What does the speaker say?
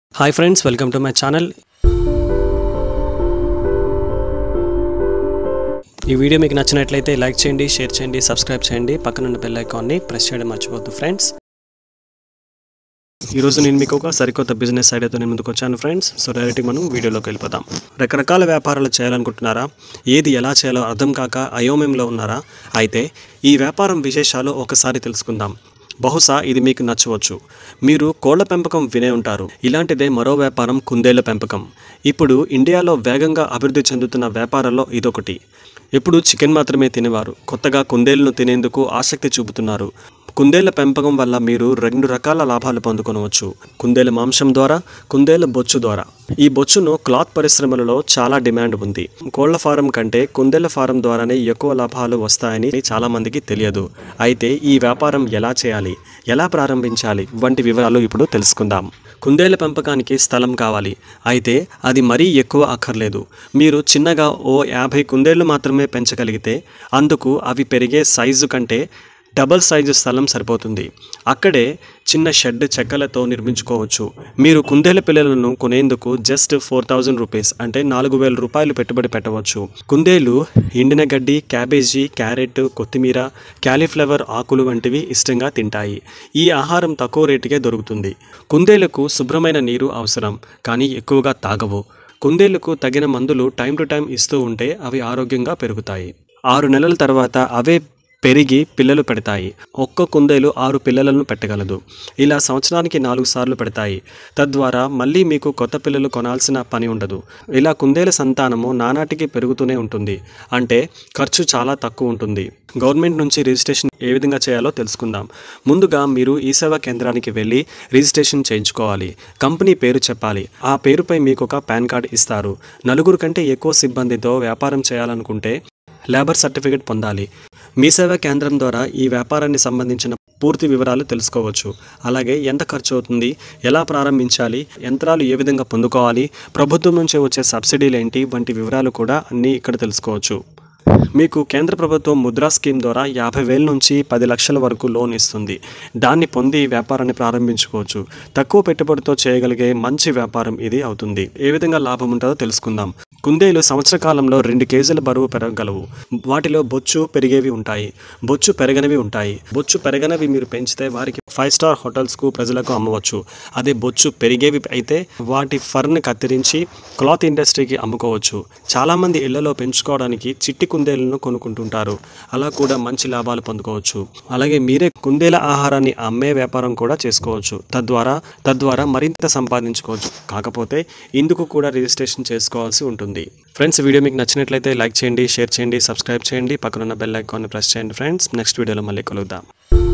hi friends welcome to my channel ఈ video మీకు నచ్చినట్లయితే లైక్ చేయండి షేర్ చేయండి సబ్స్క్రైబ్ చేయండి పక్కనున్న బెల్ ఐకాన్ని ప్రెస్ చేయడం మర్చిపోద్దు ఫ్రెండ్స్ ఈరోజు నేను మీకు ఒక సరికొత్త బిజినెస్ ఐడియాతో నేను ముందుకు వచ్చాను ఫ్రెండ్స్ సో డైరెక్ట్గా మనం వీడియోలోకి వెళ్ళిపోదాం రకరకాల వ్యాపారాలు చేయాలనుకుంటున్నారా ఏది ఎలా చేయాలో అర్థం కాక అయోమయంలో ఉన్నారా అయితే ఈ వ్యాపారం విశేషాలు ఒకసారి తెలుసుకుందాం బహుశా ఇది మీకు నచ్చవచ్చు మీరు కోళ్ల పెంపకం వినే ఉంటారు ఇలాంటిదే మరో వ్యాపారం కుందేళ్ల పెంపకం ఇప్పుడు ఇండియాలో వేగంగా అభివృద్ధి చెందుతున్న వ్యాపారాల్లో ఇదొకటి ఎప్పుడు చికెన్ మాత్రమే తినేవారు కొత్తగా కుందేళ్లను తినేందుకు ఆసక్తి చూపుతున్నారు కుందేళ్ల పెంపకం వల్ల మీరు రెండు రకాల లాభాలు పొందుకొనవచ్చు కుందేళ్ల మాంసం ద్వారా కుందేళ్ల బొచ్చు ద్వారా ఈ బొచ్చును క్లాత్ పరిశ్రమలలో చాలా డిమాండ్ ఉంది కోళ్ల ఫారం కంటే కుందేళ్ల ఫారం ద్వారానే ఎక్కువ లాభాలు వస్తాయని చాలా మందికి తెలియదు అయితే ఈ వ్యాపారం ఎలా చేయాలి ఎలా ప్రారంభించాలి వంటి వివరాలు ఇప్పుడు తెలుసుకుందాం కుందేళ్ల పెంపకానికి స్థలం కావాలి అయితే అది మరీ ఎక్కువ అక్కర్లేదు మీరు చిన్నగా ఓ యాభై కుందేళ్లు మాత్రమే పెంచగలిగితే అందుకు అవి పెరిగే సైజు కంటే డబల్ సైజు స్థలం సరిపోతుంది అక్కడే చిన్న షెడ్ చెక్కలతో నిర్మించుకోవచ్చు మీరు కుందేల పిల్లలను కొనేందుకు జస్ట్ ఫోర్ థౌజండ్ రూపీస్ అంటే నాలుగు వేల రూపాయలు పెట్టుబడి పెట్టవచ్చు కుందేలు ఎండిన గడ్డి క్యాబేజీ క్యారెట్ కొత్తిమీర క్యాలీఫ్లవర్ ఆకులు వంటివి ఇష్టంగా తింటాయి ఈ ఆహారం తక్కువ రేటుకే దొరుకుతుంది కుందేలకు శుభ్రమైన నీరు అవసరం కానీ ఎక్కువగా తాగవు కుందేళ్లకు తగిన మందులు టైం టు టైం ఇస్తూ ఉంటే అవి ఆరోగ్యంగా పెరుగుతాయి ఆరు నెలల తర్వాత అవే పెరిగి పిల్లలు పెడతాయి ఒక్క కుందేలు ఆరు పిల్లలను పెట్టగలదు ఇలా సంవత్సరానికి నాలుగు సార్లు పెడతాయి తద్వారా మళ్ళీ మీకు కొత్త పిల్లలు కొనాల్సిన పని ఉండదు ఇలా కుందేల సంతానము నానాటికి పెరుగుతూనే ఉంటుంది అంటే ఖర్చు చాలా తక్కువ ఉంటుంది గవర్నమెంట్ నుంచి రిజిస్ట్రేషన్ ఏ విధంగా చేయాలో తెలుసుకుందాం ముందుగా మీరు ఈ సేవా కేంద్రానికి వెళ్ళి రిజిస్ట్రేషన్ చేయించుకోవాలి కంపెనీ పేరు చెప్పాలి ఆ పేరుపై మీకు ఒక పాన్ కార్డ్ ఇస్తారు నలుగురు కంటే ఎక్కువ సిబ్బందితో వ్యాపారం చేయాలనుకుంటే లేబర్ సర్టిఫికేట్ పొందాలి మీ సేవా కేంద్రం ద్వారా ఈ వ్యాపారాన్ని సంబంధించిన పూర్తి వివరాలు తెలుసుకోవచ్చు అలాగే ఎంత ఖర్చు అవుతుంది ఎలా ప్రారంభించాలి యంత్రాలు ఏ విధంగా పొందుకోవాలి ప్రభుత్వం నుంచి వచ్చే సబ్సిడీలు ఏంటి వంటి వివరాలు కూడా అన్నీ ఇక్కడ తెలుసుకోవచ్చు మీకు కేంద్ర ప్రభుత్వం ముద్రా స్కీమ్ ద్వారా యాభై వేల నుంచి పది లక్షల వరకు లోన్ ఇస్తుంది దాన్ని పొంది వ్యాపారాన్ని ప్రారంభించుకోవచ్చు తక్కువ పెట్టుబడితో చేయగలిగే మంచి వ్యాపారం ఇది అవుతుంది ఏ విధంగా లాభం ఉంటుందో తెలుసుకుందాం కుందేలు సంవత్సర కాలంలో రెండు కేజీల బరువు పెరగగలవు వాటిలో బొచ్చు పెరిగేవి ఉంటాయి బొచ్చు పెరగనివి ఉంటాయి బొచ్చు పెరగనివి మీరు పెంచితే వారికి ఫైవ్ స్టార్ హోటల్స్కు ప్రజలకు అమ్మవచ్చు అదే బొచ్చు పెరిగేవి అయితే వాటి ఫర్ని కత్తిరించి క్లాత్ ఇండస్ట్రీకి అమ్ముకోవచ్చు చాలామంది ఇళ్లలో పెంచుకోవడానికి చిట్టి కుందేలను కొనుక్కుంటుంటారు అలా కూడా మంచి లాభాలు పొందుకోవచ్చు అలాగే మీరే కుందేల ఆహారాన్ని అమ్మే వ్యాపారం కూడా చేసుకోవచ్చు తద్వారా తద్వారా మరింత సంపాదించుకోవచ్చు కాకపోతే ఇందుకు కూడా రిజిస్ట్రేషన్ చేసుకోవాల్సి ఉంటుంది ఫ్రెండ్స్ వీడియో మీకు నచ్చినట్లయితే లైక్ చేయండి షేర్ చేయండి సబ్స్క్రైబ్ చేయండి పక్కనున్న బెల్ ఐకాన్ని ప్రెస్ చేయండి ఫ్రెండ్స్ నెక్స్ట్ వీడియోలో మళ్ళీ కలుద్దాం